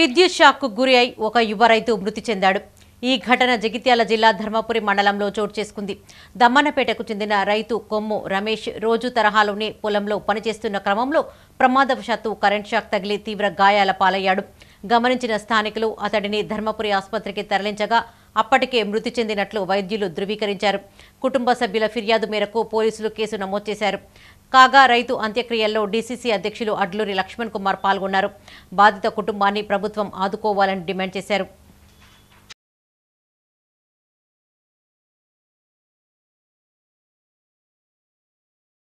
విద్యుత్ షాక్కు గురి అయి ఒక యువ రైతు మృతి చెందాడు ఈ ఘటన జగిత్యాల జిల్లా ధర్మపురి మండలంలో చోటు చేసుకుంది దమ్మన్నపేటకు చెందిన రైతు కొమ్ము రమేష్ రోజు తరహాలోనే పొలంలో పనిచేస్తున్న క్రమంలో ప్రమాదవశాత్తు కరెంట్ షాక్ తగిలి తీవ్ర గాయాల పాలయ్యాడు గమనించిన స్థానికులు అతడిని ధర్మపురి ఆసుపత్రికి తరలించగా అప్పటికే మృతి చెందినట్లు వైద్యులు ధృవీకరించారు కుటుంబ సభ్యుల ఫిర్యాదు మేరకు పోలీసులు కేసు నమోదు చేశారు కాగా రైతు అంత్యక్రియల్లో డీసీసీ అధ్యక్షులు అడ్లూరి లక్ష్మణ్ కుమార్ పాల్గొన్నారు బాధిత కుటుంబాన్ని ప్రభుత్వం ఆదుకోవాలని డిమాండ్ చేశారు